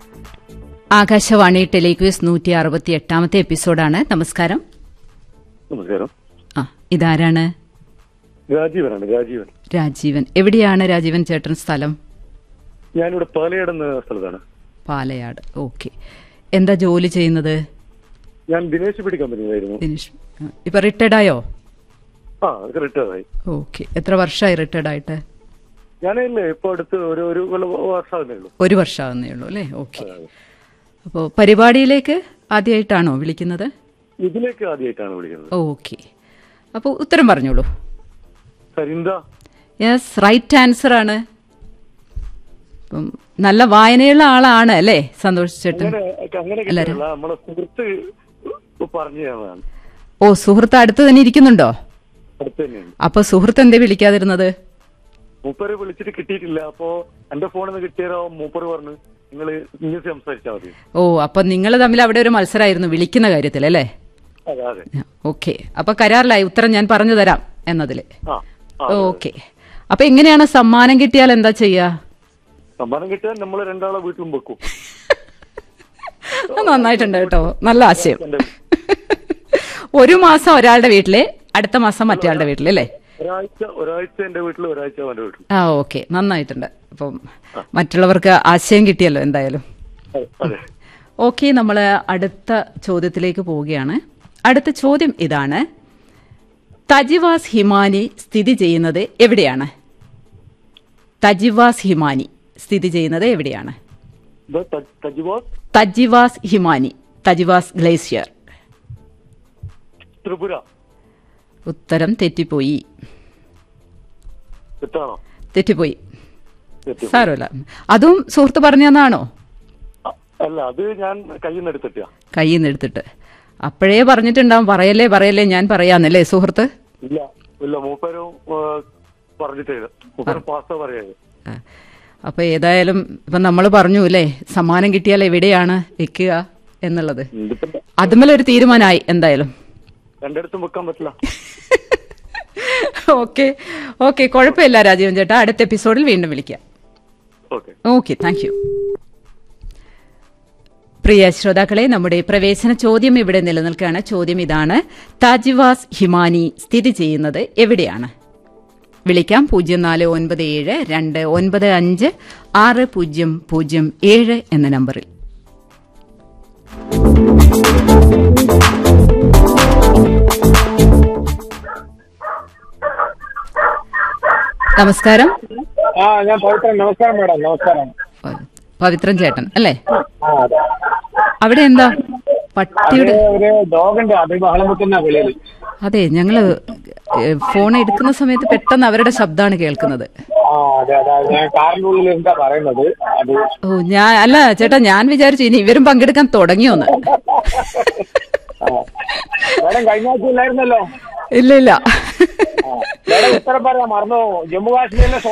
Akashvani telequiz നൂറ്റി അറുപത്തി എട്ടാമത്തെ എപ്പിസോഡാണ് നമസ്കാരം നമസ്കാരം ആ ഇതാരാണ് രാജീവനാണ് രാജീവൻ രാജീവൻ എവിടെയാണ് രാജീവൻ ചേട്ടൻ സ്ഥലം ഞാനിവിടെ പാലയാട് എന്ന സ്ഥലത്താണ് പാലയാട് ഓക്കെ എന്താ ജോലി ചെയ്യുന്നത് ഞാൻ ദിനേശ് പിടി കമ്പനിയിലായിരുന്നു ദിനേഷ് ആ, ഇപ്പൊ റിട്ടയർഡ് ആയോ ആ അതൊക്കെ റിട്ടയർഡായി ഓക്കെ എത്ര വർഷമായി റിട്ടയർഡ് ആയിട്ട് ഞാനില്ലേ ഇപ്പൊ അടുത്ത് ഒരു ഒരു കൊല്ലം വർഷമാകുന്നേ ഉള്ളൂ ഒരു വർഷമാകുന്നേ ഉള്ളൂ അല്ലേ ഓക്കെ അപ്പോൾ പരിപാടിയിലേക്ക് ആദ്യമായിട്ടാണോ വിളിക്കുന്നത് ഇതിലേക്ക് ആദ്യമായിട്ടാണ് വിളിക്കുന്നത് ഓക്കെ അപ്പോൾ ഉത്തരം പറഞ്ഞോളൂ സരിന്ദ യെസ് റൈറ്റ് ആൻസർ ആണ് അപ്പം നല്ല വായനയുള്ള ആളാണ് അല്ലേ സന്തോഷ് ചേട്ടൻ അങ്ങനെ അങ്ങനെ കിട്ടില്ല നമ്മളെ സുഹൃത്ത് പറഞ്ഞു തന്നതാണ് ഓ സുഹൃത്ത് അടുത്ത് തന്നെ ഇരിക്കുന്നുണ്ടോ അടുത്ത് തന്നെയാണ് അപ്പൊ സുഹൃത്ത് എന്തേ വിളിക്കാതിരുന്നത് മൂപ്പര് വിളിച്ചിട്ട് കിട്ടിയിട്ടില്ല അപ്പോ എന്റെ ഫോണിൽ നിന്ന് കിട്ടിയാലോ മൂപ്പര് പറഞ്ഞു നിങ്ങൾ ഇങ്ങനെ സംസാരിച്ചാൽ മതി ഓ അപ്പൊ നിങ്ങൾ തമ്മിൽ അവിടെ ഒരു മത്സരമായിരുന്നു വിളിക്കുന്ന കാര്യത്തിൽ അല്ലേ അതെ അതെ ഓക്കെ അപ്പൊ കരാറിലായി ഉത്തരം ഞാൻ പറഞ്ഞു തരാം എന്നതില് ആ ആ ഓക്കെ അപ്പൊ എങ്ങനെയാണ് സമ്മാനം കിട്ടിയാൽ എന്താ ചെയ്യാ സമ്മാനം കിട്ടിയാൽ നമ്മൾ രണ്ടാളെ വീട്ടിലും വെക്കും അത് നന്നായിട്ടുണ്ട് കേട്ടോ നല്ല ആശയം എന്റെ ഒരു മാസം ഒരാളുടെ വീട്ടില് അടുത്ത മാസം മറ്റേ വീട്ടില് അല്ലേ ഒരാഴ്ച ഒരാഴ്ച എന്റെ വീട്ടിൽ ഒരാഴ്ച അവന്റെ വീട്ടിൽ ആ ഓക്കെ നന്നായിട്ടുണ്ട് അപ്പം മറ്റുള്ളവർക്ക് ആശയം കിട്ടിയല്ലോ എന്തായാലും അതെ, അതെ ഓക്കെ നമ്മൾ അടുത്ത ചോദ്യത്തിലേക്ക് പോവുകയാണ് അടുത്ത ചോദ്യം ഇതാണ് തജിവാസ് ഹിമാനി സ്ഥിതി ചെയ്യുന്നത് എവിടെയാണ് തജിവാസ് ഹിമാനി സ്ഥിതി ചെയ്യുന്നത് എവിടെയാണ് ഇത് ത- തജിവാസ് തജിവാസ് ഹിമാനി തജിവാസ് ഗ്ലേഷ്യർ ത്രിപുര ഉത്തരം തെറ്റിപ്പോയി തെറ്റാണോ തെറ്റിപ്പോയി തെറ്റി സാരമില്ല അതും സുഹൃത്ത് പറഞ്ഞു തന്നാണോ അ- അല്ല അത് ഞാൻ കയ്യിൽ നിന്ന് എടുത്തിട്ടാ കയ്യിൽ നിന്ന് എടുത്തിട്ട് അപ്പോഴേ പറഞ്ഞിട്ടുണ്ടാവും പറയല്ലേ പറയല്ലേ ഞാൻ പറയാന്നല്ലേ സുഹൃത്ത് ഇല്ല ഇല്ല മൂപ്പരും ഏ, പറഞ്ഞിട്ടേ ഇല്ല. മൂപ്പരും പാസ്ത പറയാത് ആ. അപ്പൊ ഏതായാലും ഇപ്പൊ നമ്മൾ പറഞ്ഞു അല്ലേ സമ്മാനം കിട്ടിയാൽ എവിടെയാണ് വെക്കുക എന്നുള്ളത് ഇതിപ്പോ അതുമല്ലൊരു തീരുമാനമായി എന്തായാലും രണ്ടിടത്തും വെക്കാൻ പറ്റില്ല ഓക്കെ ഓക്കെ കുഴപ്പമില്ല രാജീവൻ ചേട്ടാ അടുത്ത എപ്പിസോഡിൽ വീണ്ടും വിളിക്കാം ഓക്കെ ഓക്കെ താങ്ക് യു പ്രിയ ശ്രോതാക്കളെ നമ്മുടെ പ്രവേശന ചോദ്യം ഇവിടെ നിലനിൽക്കുകയാണ് ചോദ്യം ഇതാണ് താജിവാസ് ഹിമാനി സ്ഥിതി ചെയ്യുന്നത് എവിടെയാണ് വിളിക്കാം പൂജ്യം നാല് ഒൻപത് ഏഴ് രണ്ട് ഒൻപത് അഞ്ച് ആറ് പൂജ്യം പൂജ്യം ഏഴ് എന്ന നമ്പറിൽ നമസ്കാരം ആ ഞാൻ പവിത്രൻ നമസ്കാരം മേഡം നമസ്കാരം പവിത്രൻ ചേട്ടൻ അല്ലേ ആ അതെ അവിടെ എന്താ അത് പട്ടിയുടെ ഒരു ഡോഗുണ്ട് അത് ബഹളം വെക്കുന്ന വെളിയിൽ അതെ ഞങ്ങള് ഏഹ്, ഫോൺ എടുക്കുന്ന സമയത്ത് പെട്ടെന്ന് അവരുടെ ശബ്ദമാണ് കേൾക്കുന്നത് ആ അതെ അതെ അത് ഞാൻ കാറിന്റെ ഉള്ളിൽ എന്താ പറയുന്നത് അത് ഓ ഞാൻ അല്ല ചേട്ടാ ഞാൻ വിചാരിച്ചു ഇനി ഇവരും പങ്കെടുക്കാൻ തുടങ്ങിയോന്ന് ആ. മേഡം കഴിഞ്ഞ ആഴ്ച ഇല്ലായിരുന്നല്ലോ ഇല്ല ഇല്ല ആ. മേഡം ഉത്തരം പറയാം മറന്നു ജമ്മു കാശ്മീരിലെ